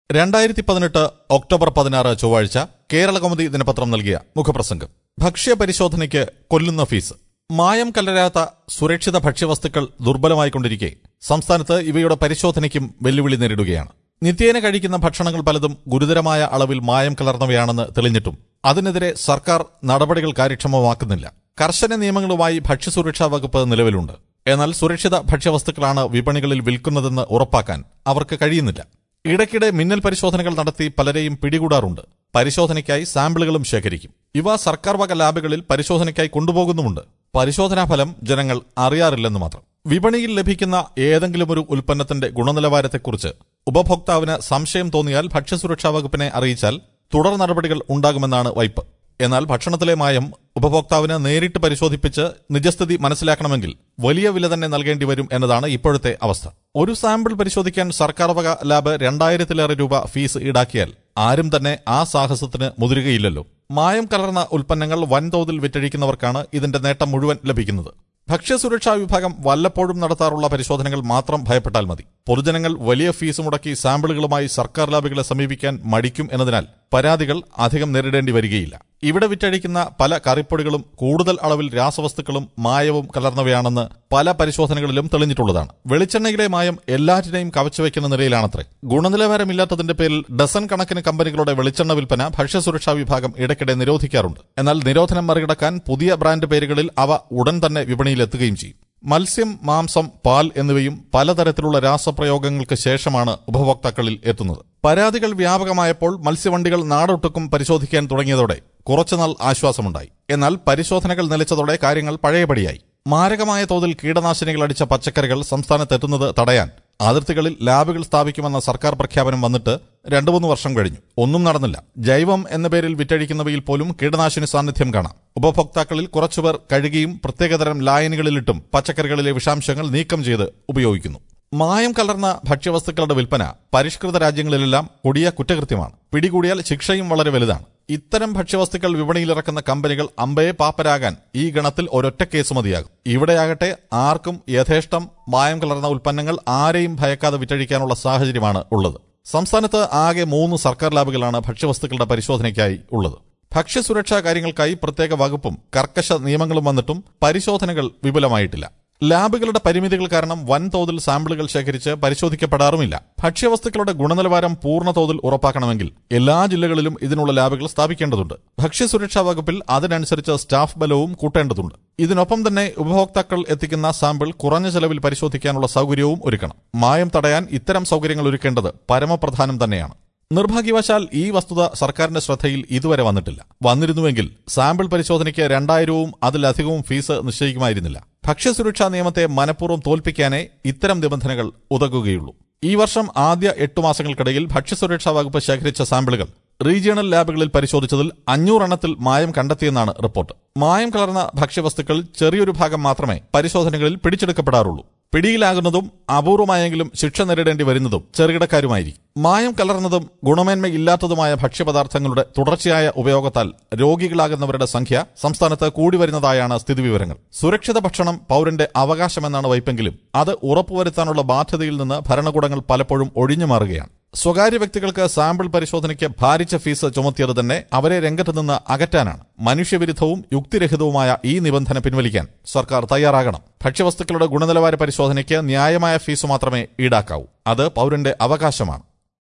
രണ്ടായിരത്തി പതിനെട്ട് ഒക്ടോബർ പതിനാറ് ചൊവ്വാഴ്ച കേരള കൗമുദി ദിനപത്രം നൽകിയ മുഖപ്രസംഗം ഭക്ഷ്യ പരിശോധനയ്ക്ക് കൊല്ലുന്ന ഫീസ് മായം കലരാത്ത സുരക്ഷിത ഭക്ഷ്യവസ്തുക്കൾ ദുർബലമായിക്കൊണ്ടിരിക്കെ സംസ്ഥാനത്ത് ഇവയുടെ പരിശോധനയ്ക്കും വെല്ലുവിളി നേരിടുകയാണ് നിത്യേന കഴിക്കുന്ന ഭക്ഷണങ്ങൾ പലതും ഗുരുതരമായ അളവിൽ മായം കലർന്നവയാണെന്ന് തെളിഞ്ഞിട്ടും അതിനെതിരെ സർക്കാർ നടപടികൾ കാര്യക്ഷമമാക്കുന്നില്ല കർശന നിയമങ്ങളുമായി ഭക്ഷ്യസുരക്ഷാ വകുപ്പ് നിലവിലുണ്ട് എന്നാൽ സുരക്ഷിത ഭക്ഷ്യവസ്തുക്കളാണ് വിപണികളിൽ വിൽക്കുന്നതെന്ന് ഉറപ്പാക്കാൻ അവർക്ക് കഴിയുന്നില്ല ഇടയ്ക്കിടെ മിന്നൽ പരിശോധനകൾ നടത്തി പലരെയും പിടികൂടാറുണ്ട് പരിശോധനയ്ക്കായി സാമ്പിളുകളും ശേഖരിക്കും ഇവ സർക്കാർ വക ലാബുകളിൽ പരിശോധനയ്ക്കായി കൊണ്ടുപോകുന്നുമുണ്ട് പരിശോധനാ ഫലം ജനങ്ങൾ അറിയാറില്ലെന്ന് മാത്രം വിപണിയിൽ ലഭിക്കുന്ന ഏതെങ്കിലും ഒരു ഉൽപ്പന്നത്തിന്റെ ഗുണനിലവാരത്തെക്കുറിച്ച് ഉപഭോക്താവിന് സംശയം തോന്നിയാൽ ഭക്ഷ്യസുരക്ഷാ വകുപ്പിനെ അറിയിച്ചാൽ തുടർ നടപടികൾ ഉണ്ടാകുമെന്നാണ് വൈപ്പ് എന്നാൽ ഭക്ഷണത്തിലെ മായം ഉപഭോക്താവിന് നേരിട്ട് പരിശോധിപ്പിച്ച് നിജസ്ഥിതി മനസ്സിലാക്കണമെങ്കിൽ വലിയ വില തന്നെ നൽകേണ്ടി വരും എന്നതാണ് ഇപ്പോഴത്തെ അവസ്ഥ ഒരു സാമ്പിൾ പരിശോധിക്കാൻ സർക്കാർ വക ലാബ് രണ്ടായിരത്തിലേറെ രൂപ ഫീസ് ഈടാക്കിയാൽ ആരും തന്നെ ആ സാഹസത്തിന് മുതിരുകയില്ലല്ലോ മായം കലർന്ന ഉൽപ്പന്നങ്ങൾ വൻതോതിൽ വിറ്റഴിക്കുന്നവർക്കാണ് ഇതിന്റെ നേട്ടം മുഴുവൻ ലഭിക്കുന്നത് ഭക്ഷ്യസുരക്ഷാ വിഭാഗം വല്ലപ്പോഴും നടത്താറുള്ള പരിശോധനകൾ മാത്രം ഭയപ്പെട്ടാൽ മതി പൊതുജനങ്ങൾ വലിയ ഫീസ് മുടക്കി സാമ്പിളുകളുമായി സർക്കാർ ലാബുകളെ സമീപിക്കാൻ മടിക്കും എന്നതിനാൽ പരാതികൾ അധികം നേരിടേണ്ടി വരികയില്ല ഇവിടെ വിറ്റഴിക്കുന്ന പല കറിപ്പൊടികളും കൂടുതൽ അളവിൽ രാസവസ്തുക്കളും മായവും കലർന്നവയാണെന്ന് പല പരിശോധനകളിലും തെളിഞ്ഞിട്ടുള്ളതാണ് വെളിച്ചെണ്ണയിലെ മായം എല്ലാറ്റിനെയും കവച്ചുവെക്കുന്ന നിലയിലാണത്രേ ഗുണനിലവാരമില്ലാത്തതിന്റെ പേരിൽ ഡസൻ കണക്കിന് കമ്പനികളുടെ വെളിച്ചെണ്ണ വിൽപ്പന ഭക്ഷ്യസുരക്ഷാ വിഭാഗം ഇടയ്ക്കിടെ നിരോധിക്കാറുണ്ട് എന്നാൽ നിരോധനം മറികടക്കാൻ പുതിയ ബ്രാൻഡ് പേരുകളിൽ അവ ഉടൻ തന്നെ വിപണിയിലെത്തുകയും ചെയ്യും മത്സ്യം മാംസം പാൽ എന്നിവയും പലതരത്തിലുള്ള രാസപ്രയോഗങ്ങൾക്ക് ശേഷമാണ് ഉപഭോക്താക്കളിൽ എത്തുന്നത് പരാതികൾ വ്യാപകമായപ്പോൾ മത്സ്യവണ്ടികൾ നാടൊട്ടുക്കും പരിശോധിക്കാൻ തുടങ്ങിയതോടെ കുറച്ചുനാൾ ആശ്വാസമുണ്ടായി എന്നാൽ പരിശോധനകൾ നിലച്ചതോടെ കാര്യങ്ങൾ പഴയപടിയായി മാരകമായ തോതിൽ കീടനാശിനികൾ അടിച്ച പച്ചക്കറികൾ സംസ്ഥാനത്തെത്തുന്നത് തടയാൻ അതിർത്തികളിൽ ലാബുകൾ സ്ഥാപിക്കുമെന്ന സർക്കാർ പ്രഖ്യാപനം വന്നിട്ട് രണ്ടു മൂന്ന് വർഷം കഴിഞ്ഞു ഒന്നും നടന്നില്ല ജൈവം എന്ന പേരിൽ വിറ്റഴിക്കുന്നവയിൽ പോലും കീടനാശിനി സാന്നിധ്യം കാണാം ഉപഭോക്താക്കളിൽ കുറച്ചുപേർ കഴുകിയും പ്രത്യേകതരം ലായനികളിലിട്ടും പച്ചക്കറികളിലെ വിഷാംശങ്ങൾ നീക്കം ചെയ്ത് ഉപയോഗിക്കുന്നു മായം കലർന്ന ഭക്ഷ്യവസ്തുക്കളുടെ വിൽപ്പന പരിഷ്കൃത രാജ്യങ്ങളിലെല്ലാം കൊടിയ കുറ്റകൃത്യമാണ് പിടികൂടിയാൽ ശിക്ഷയും വളരെ വലുതാണ് ഇത്തരം ഭക്ഷ്യവസ്തുക്കൾ വിപണിയിലിറക്കുന്ന കമ്പനികൾ അമ്പയെ പാപ്പരാകാൻ ഈ ഗണത്തിൽ ഒരൊറ്റ കേസ് മതിയാകും ഇവിടെയാകട്ടെ ആർക്കും യഥേഷ്ടം മായം കലർന്ന ഉൽപ്പന്നങ്ങൾ ആരെയും ഭയക്കാതെ വിറ്റഴിക്കാനുള്ള സാഹചര്യമാണ് ഉള്ളത് സംസ്ഥാനത്ത് ആകെ മൂന്ന് സർക്കാർ ലാബുകളാണ് ഭക്ഷ്യവസ്തുക്കളുടെ പരിശോധനയ്ക്കായി ഉള്ളത് ഭക്ഷ്യസുരക്ഷാ കാര്യങ്ങൾക്കായി പ്രത്യേക വകുപ്പും കർക്കശ നിയമങ്ങളും വന്നിട്ടും പരിശോധനകൾ വിപുലമായിട്ടില്ല ലാബുകളുടെ പരിമിതികൾ കാരണം വൻതോതിൽ സാമ്പിളുകൾ ശേഖരിച്ച് പരിശോധിക്കപ്പെടാറുമില്ല ഭക്ഷ്യവസ്തുക്കളുടെ ഗുണനിലവാരം പൂർണ്ണ തോതിൽ ഉറപ്പാക്കണമെങ്കിൽ എല്ലാ ജില്ലകളിലും ഇതിനുള്ള ലാബുകൾ സ്ഥാപിക്കേണ്ടതുണ്ട് ഭക്ഷ്യസുരക്ഷാ വകുപ്പിൽ അതിനനുസരിച്ച് സ്റ്റാഫ് ബലവും കൂട്ടേണ്ടതുണ്ട് ഇതിനൊപ്പം തന്നെ ഉപഭോക്താക്കൾ എത്തിക്കുന്ന സാമ്പിൾ കുറഞ്ഞ ചെലവിൽ പരിശോധിക്കാനുള്ള സൗകര്യവും ഒരുക്കണം മായം തടയാൻ ഇത്തരം സൗകര്യങ്ങൾ ഒരുക്കേണ്ടത് പരമപ്രധാനം തന്നെയാണ് നിർഭാഗ്യവശാൽ ഈ വസ്തുത സർക്കാരിന്റെ ശ്രദ്ധയിൽ ഇതുവരെ വന്നിട്ടില്ല വന്നിരുന്നുവെങ്കിൽ സാമ്പിൾ പരിശോധനയ്ക്ക് രണ്ടായിരവും അതിലധികവും ഫീസ് നിശ്ചയിക്കുമായിരുന്നില്ല ഭക്ഷ്യസുരക്ഷാ നിയമത്തെ മനഃപൂർവ്വം തോൽപ്പിക്കാനേ ഇത്തരം നിബന്ധനകൾ ഉതകുകയുള്ളൂ ഈ വർഷം ആദ്യ എട്ടു മാസങ്ങൾക്കിടയിൽ ഭക്ഷ്യസുരക്ഷാ വകുപ്പ് ശേഖരിച്ച സാമ്പിളുകൾ റീജിയണൽ ലാബുകളിൽ പരിശോധിച്ചതിൽ അഞ്ഞൂറെണ്ണത്തിൽ മായം കണ്ടെത്തിയെന്നാണ് റിപ്പോർട്ട് മായം കലർന്ന ഭക്ഷ്യവസ്തുക്കൾ ചെറിയൊരു ഭാഗം മാത്രമേ പരിശോധനകളിൽ പിടിച്ചെടുക്കപ്പെടാറുള്ളൂ പിടിയിലാകുന്നതും അപൂർവമായെങ്കിലും ശിക്ഷ നേരിടേണ്ടി വരുന്നതും ചെറുകിടക്കാരുമായിരിക്കും മായം കലർന്നതും ഗുണമേന്മയില്ലാത്തതുമായ ഭക്ഷ്യപദാർത്ഥങ്ങളുടെ തുടർച്ചയായ ഉപയോഗത്താൽ രോഗികളാകുന്നവരുടെ സംഖ്യ സംസ്ഥാനത്ത് കൂടി വരുന്നതായാണ് സ്ഥിതിവിവരങ്ങൾ സുരക്ഷിത ഭക്ഷണം പൌരന്റെ അവകാശമെന്നാണ് വൈപ്പെങ്കിലും അത് ഉറപ്പുവരുത്താനുള്ള ബാധ്യതയിൽ നിന്ന് ഭരണകൂടങ്ങൾ പലപ്പോഴും ഒഴിഞ്ഞു മാറുകയാണ് സ്വകാര്യ വ്യക്തികൾക്ക് സാമ്പിൾ പരിശോധനയ്ക്ക് ഭാരിച്ച ഫീസ് ചുമത്തിയത് തന്നെ അവരെ രംഗത്ത് നിന്ന് അകറ്റാനാണ് മനുഷ്യവിരുദ്ധവും യുക്തിരഹിതവുമായ ഈ നിബന്ധന പിൻവലിക്കാൻ സർക്കാർ തയ്യാറാകണം ഭക്ഷ്യവസ്തുക്കളുടെ ഗുണനിലവാര പരിശോധനയ്ക്ക് ന്യായമായ ഫീസ് മാത്രമേ ഈടാക്കാവൂ അത് പൌരന്റെ അവകാശമാണ്